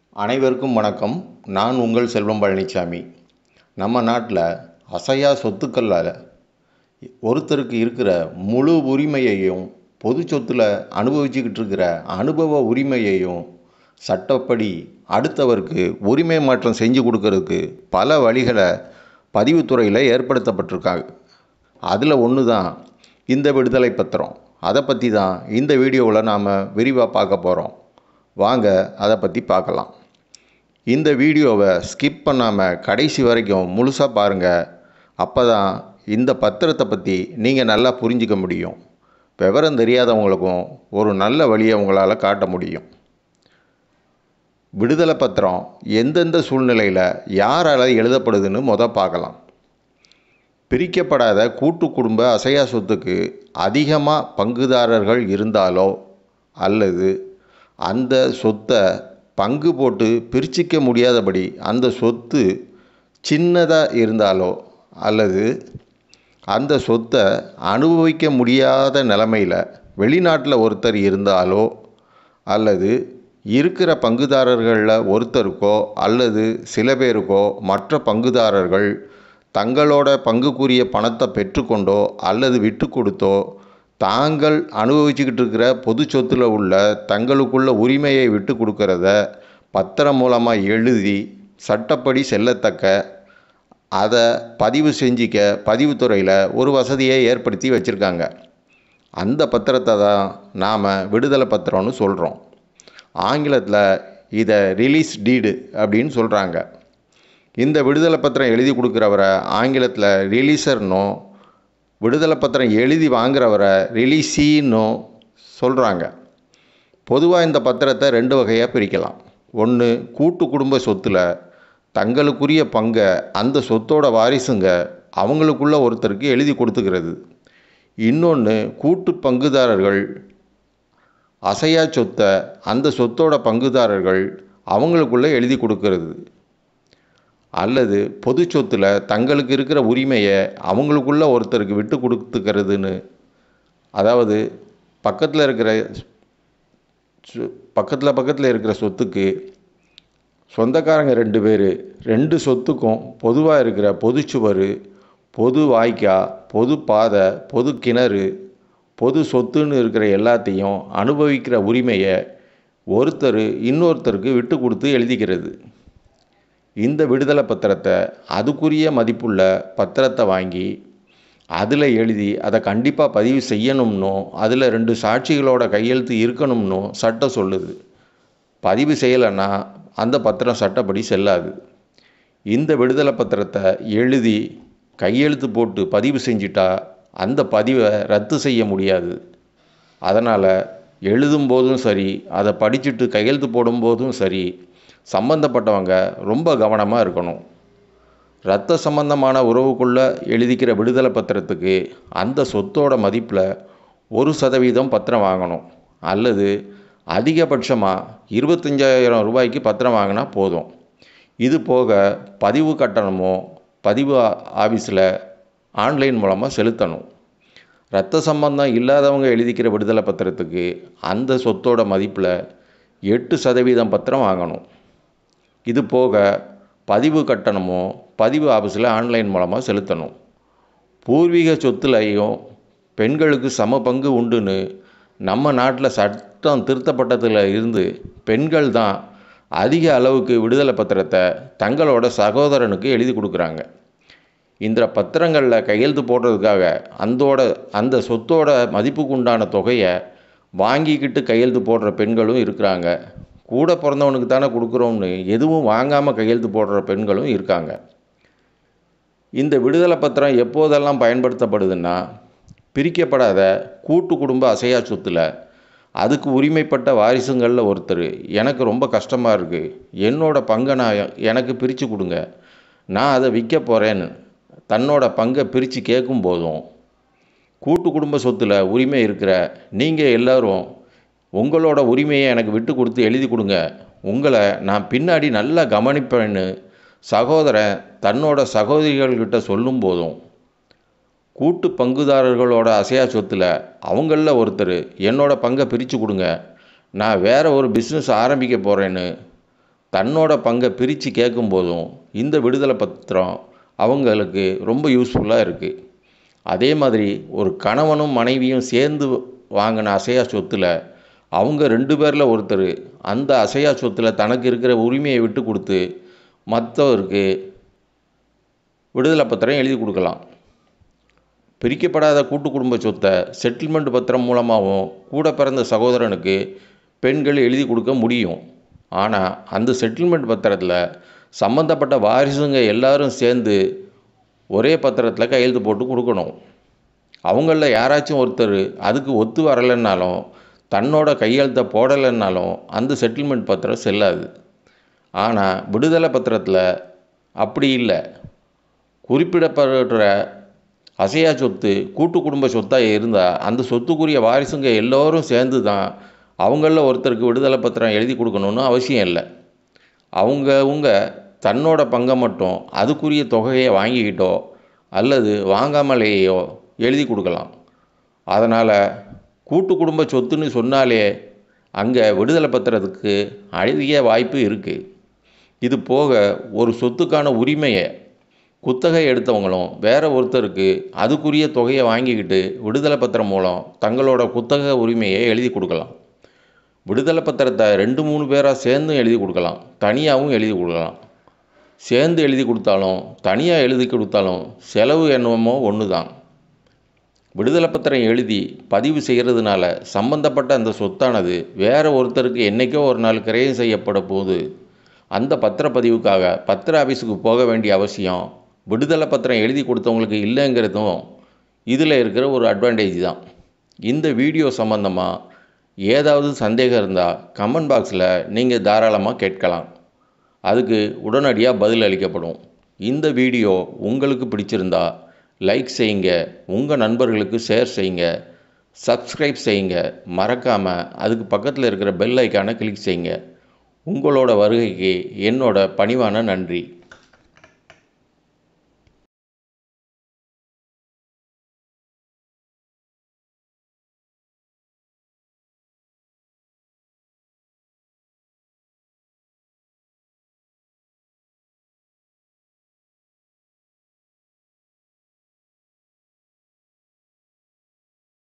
அனைவருக்கும் வணக்கம் நான் உங்கள் செல்வம் பழனிசாமி நம்ம நாட்டில் அசையா சொத்துக்களால் ஒருத்தருக்கு இருக்கிற முழு உரிமையையும் பொது சொத்தில் அனுபவிச்சுக்கிட்டு இருக்கிற அனுபவ உரிமையையும் சட்டப்படி அடுத்தவருக்கு உரிமை மாற்றம் செஞ்சு கொடுக்கறதுக்கு பல வழிகளை பதிவுத்துறையில் ஏற்படுத்தப்பட்டிருக்காங்க அதில் ஒன்று தான் இந்த விடுதலை பத்திரம் அதை பற்றி தான் இந்த வீடியோவில் நாம் விரிவாக பார்க்க போகிறோம் வாங்க அதை பற்றி பார்க்கலாம் இந்த வீடியோவை ஸ்கிப் பண்ணாமல் கடைசி வரைக்கும் முழுசாக பாருங்கள் அப்போ தான் இந்த பத்திரத்தை பற்றி நீங்கள் நல்லா புரிஞ்சிக்க முடியும் விவரம் தெரியாதவங்களுக்கும் ஒரு நல்ல வழியை உங்களால் காட்ட முடியும் விடுதலை பத்திரம் எந்தெந்த சூழ்நிலையில் யாரால் எழுதப்படுதுன்னு முத பார்க்கலாம் பிரிக்கப்படாத கூட்டு குடும்ப அசையா சொத்துக்கு அதிகமாக பங்குதாரர்கள் இருந்தாலோ அல்லது அந்த சொத்தை பங்கு போட்டு பிரிச்சிக்க முடியாதபடி அந்த சொத்து சின்னதாக இருந்தாலோ அல்லது அந்த சொத்தை அனுபவிக்க முடியாத நிலமையில் வெளிநாட்டில் ஒருத்தர் இருந்தாலோ அல்லது இருக்கிற பங்குதாரர்களில் ஒருத்தருக்கோ அல்லது சில பேருக்கோ மற்ற பங்குதாரர்கள் தங்களோட பங்குக்குரிய பணத்தை பெற்றுக்கொண்டோ அல்லது விட்டு கொடுத்தோ தாங்கள் அனுபவிச்சுக்கிட்டு இருக்கிற பொது சொத்தில் உள்ள தங்களுக்குள்ள உரிமையை விட்டு கொடுக்கறத பத்திரம் மூலமாக எழுதி சட்டப்படி செல்லத்தக்க அதை பதிவு செஞ்சிக்க பதிவுத்துறையில் ஒரு வசதியை ஏற்படுத்தி வச்சுருக்காங்க அந்த பத்திரத்தை தான் நாம் விடுதலை பத்திரம்னு சொல்கிறோம் ஆங்கிலத்தில் இதை ரிலீஸ் டீடு அப்படின்னு சொல்கிறாங்க இந்த விடுதலை பத்திரம் எழுதி கொடுக்குறவரை ஆங்கிலத்தில் ரிலீசர்னும் விடுதலை பத்திரம் எழுதி வாங்குறவரை ரிலீஸின்னும் சொல்கிறாங்க பொதுவாக இந்த பத்திரத்தை ரெண்டு வகையாக பிரிக்கலாம் ஒன்று கூட்டு குடும்ப சொத்தில் தங்களுக்குரிய பங்கை அந்த சொத்தோட வாரிசுங்க அவங்களுக்குள்ள ஒருத்தருக்கு எழுதி கொடுத்துக்கிறது இன்னொன்று கூட்டு பங்குதாரர்கள் அசையா சொத்தை அந்த சொத்தோட பங்குதாரர்கள் அவங்களுக்குள்ளே எழுதி கொடுக்கறது அல்லது பொது சொத்தில் தங்களுக்கு இருக்கிற உரிமையை அவங்களுக்குள்ள ஒருத்தருக்கு விட்டு கொடுத்துக்கிறதுன்னு அதாவது பக்கத்தில் இருக்கிற பக்கத்தில் பக்கத்தில் இருக்கிற சொத்துக்கு சொந்தக்காரங்க ரெண்டு பேர் ரெண்டு சொத்துக்கும் பொதுவாக இருக்கிற பொது சுவர் பொது வாய்க்கா பொது பாதை பொது கிணறு பொது சொத்துன்னு இருக்கிற எல்லாத்தையும் அனுபவிக்கிற உரிமையை ஒருத்தர் இன்னொருத்தருக்கு விட்டு கொடுத்து எழுதிக்கிறது இந்த விடுதலை பத்திரத்தை அதுக்குரிய மதிப்புள்ள பத்திரத்தை வாங்கி அதில் எழுதி அதை கண்டிப்பாக பதிவு செய்யணும்னும் அதில் ரெண்டு சாட்சிகளோட கையெழுத்து இருக்கணும்னும் சட்டம் சொல்லுது பதிவு செய்யலைன்னா அந்த பத்திரம் சட்டப்படி செல்லாது இந்த விடுதலை பத்திரத்தை எழுதி கையெழுத்து போட்டு பதிவு செஞ்சிட்டா அந்த பதிவை ரத்து செய்ய முடியாது அதனால் எழுதும்போதும் சரி அதை படிச்சுட்டு கையெழுத்து போடும்போதும் சரி சம்பந்தப்பட்டவங்க ரொம்ப கவனமாக இருக்கணும் இரத்த சம்பந்தமான உறவுக்குள்ளே எழுதிக்கிற விடுதலை பத்திரத்துக்கு அந்த சொத்தோட மதிப்பில் ஒரு சதவீதம் பத்திரம் வாங்கணும் அல்லது அதிகபட்சமாக இருபத்தஞ்சாயிரம் ரூபாய்க்கு பத்திரம் வாங்கினா போதும் இது போக பதிவு கட்டணமோ பதிவு ஆஃபீஸில் ஆன்லைன் மூலமாக செலுத்தணும் இரத்த சம்பந்தம் இல்லாதவங்க எழுதிக்கிற விடுதலை பத்திரத்துக்கு அந்த சொத்தோட மதிப்பில் எட்டு சதவீதம் பத்திரம் வாங்கணும் இது போக பதிவு கட்டணமோ பதிவு ஆஃபீஸில் ஆன்லைன் மூலமாக செலுத்தணும் பூர்வீக சொத்துலையும் பெண்களுக்கு சம பங்கு உண்டுன்னு நம்ம நாட்டில் சட்டம் திருத்தப்பட்டதில் இருந்து பெண்கள் தான் அதிக அளவுக்கு விடுதலை பத்திரத்தை தங்களோட சகோதரனுக்கு எழுதி கொடுக்குறாங்க இந்த பத்திரங்களில் கையெழுத்து போடுறதுக்காக அந்தோட அந்த சொத்தோட மதிப்புக்கு உண்டான தொகையை வாங்கிக்கிட்டு கையெழுத்து போடுற பெண்களும் இருக்கிறாங்க கூட பிறந்தவனுக்கு தானே கொடுக்குறோம்னு எதுவும் வாங்காமல் கையெழுத்து போடுற பெண்களும் இருக்காங்க இந்த விடுதலை பத்திரம் எப்போதெல்லாம் பயன்படுத்தப்படுதுன்னா பிரிக்கப்படாத கூட்டு குடும்ப அசையா சொத்தில் அதுக்கு உரிமைப்பட்ட வாரிசுங்களில் ஒருத்தர் எனக்கு ரொம்ப கஷ்டமாக இருக்குது என்னோடய பங்கை நான் எனக்கு பிரித்து கொடுங்க நான் அதை விற்க போகிறேன்னு தன்னோட பங்கை பிரித்து கேட்கும் போதும் கூட்டு குடும்ப சொத்தில் உரிமை இருக்கிற நீங்கள் எல்லோரும் உங்களோட உரிமையை எனக்கு விட்டு கொடுத்து எழுதி கொடுங்க உங்களை நான் பின்னாடி நல்லா கவனிப்பேன்னு சகோதரன் தன்னோட சகோதரிகள்கிட்ட சொல்லும் போதும் கூட்டு பங்குதாரர்களோட அசையா சொத்தில் அவங்களில் ஒருத்தர் என்னோட பங்கை பிரித்து கொடுங்க நான் வேறு ஒரு பிஸ்னஸ் ஆரம்பிக்க போகிறேன்னு தன்னோட பங்கை பிரித்து கேட்கும்போதும் இந்த விடுதலை பத்திரம் அவங்களுக்கு ரொம்ப யூஸ்ஃபுல்லாக இருக்குது அதே மாதிரி ஒரு கணவனும் மனைவியும் சேர்ந்து வாங்கின அசையா சொத்தில் அவங்க ரெண்டு பேரில் ஒருத்தர் அந்த அசையா சொத்தில் தனக்கு இருக்கிற உரிமையை விட்டு கொடுத்து மற்றவருக்கு விடுதலை பத்திரம் எழுதி கொடுக்கலாம் பிரிக்கப்படாத கூட்டு குடும்ப சொத்தை செட்டில்மெண்ட் பத்திரம் மூலமாகவும் கூட பிறந்த சகோதரனுக்கு பெண்கள் எழுதி கொடுக்க முடியும் ஆனால் அந்த செட்டில்மெண்ட் பத்திரத்தில் சம்மந்தப்பட்ட வாரிசுங்க எல்லாரும் சேர்ந்து ஒரே பத்திரத்தில் கையெழுத்து போட்டு கொடுக்கணும் அவங்களில் யாராச்சும் ஒருத்தர் அதுக்கு ஒத்து வரலைன்னாலும் தன்னோட கையெழுத்தை போடலைன்னாலும் அந்த செட்டில்மெண்ட் பத்திரம் செல்லாது ஆனால் விடுதலை பத்திரத்தில் அப்படி இல்லை குறிப்பிடப்படுற அசையா சொத்து கூட்டு குடும்ப சொத்தாக இருந்தால் அந்த சொத்துக்குரிய வாரிசுங்க எல்லோரும் சேர்ந்து தான் அவங்களில் ஒருத்தருக்கு விடுதலை பத்திரம் எழுதி கொடுக்கணுன்னு அவசியம் இல்லை அவங்கவுங்க தன்னோட பங்கை மட்டும் அதுக்குரிய தொகையை வாங்கிக்கிட்டோ அல்லது வாங்காமலேயோ எழுதி கொடுக்கலாம் அதனால் கூட்டு குடும்ப சொத்துன்னு சொன்னாலே அங்கே விடுதலை பத்திரத்துக்கு அதிக வாய்ப்பு இருக்குது இது போக ஒரு சொத்துக்கான உரிமையை குத்தகை எடுத்தவங்களும் வேற ஒருத்தருக்கு அதுக்குரிய தொகையை வாங்கிக்கிட்டு விடுதலை பத்திரம் மூலம் தங்களோட குத்தக உரிமையை எழுதி கொடுக்கலாம் விடுதலை பத்திரத்தை ரெண்டு மூணு பேராக சேர்ந்தும் எழுதி கொடுக்கலாம் தனியாகவும் எழுதி கொடுக்கலாம் சேர்ந்து எழுதி கொடுத்தாலும் தனியாக எழுதி கொடுத்தாலும் செலவு என்னமோ ஒன்று தான் விடுதலை பத்திரம் எழுதி பதிவு செய்கிறதுனால சம்பந்தப்பட்ட அந்த சொத்தானது வேற ஒருத்தருக்கு என்றைக்கோ ஒரு நாள் கிரயம் செய்யப்பட போது அந்த பத்திரப்பதிவுக்காக பத்திர ஆஃபீஸுக்கு போக வேண்டிய அவசியம் விடுதலை பத்திரம் எழுதி கொடுத்தவங்களுக்கு இல்லைங்கிறதும் இதில் இருக்கிற ஒரு அட்வான்டேஜ் தான் இந்த வீடியோ சம்மந்தமாக ஏதாவது சந்தேகம் இருந்தால் கமெண்ட் பாக்ஸில் நீங்கள் தாராளமாக கேட்கலாம் அதுக்கு உடனடியாக பதில் அளிக்கப்படும் இந்த வீடியோ உங்களுக்கு பிடிச்சிருந்தா லைக் செய்யுங்க உங்கள் நண்பர்களுக்கு ஷேர் செய்யுங்க சப்ஸ்கிரைப் செய்யுங்க மறக்காமல் அதுக்கு பக்கத்தில் இருக்கிற பெல் ஐக்கானை கிளிக் செய்யுங்க உங்களோட வருகைக்கு என்னோட பணிவான நன்றி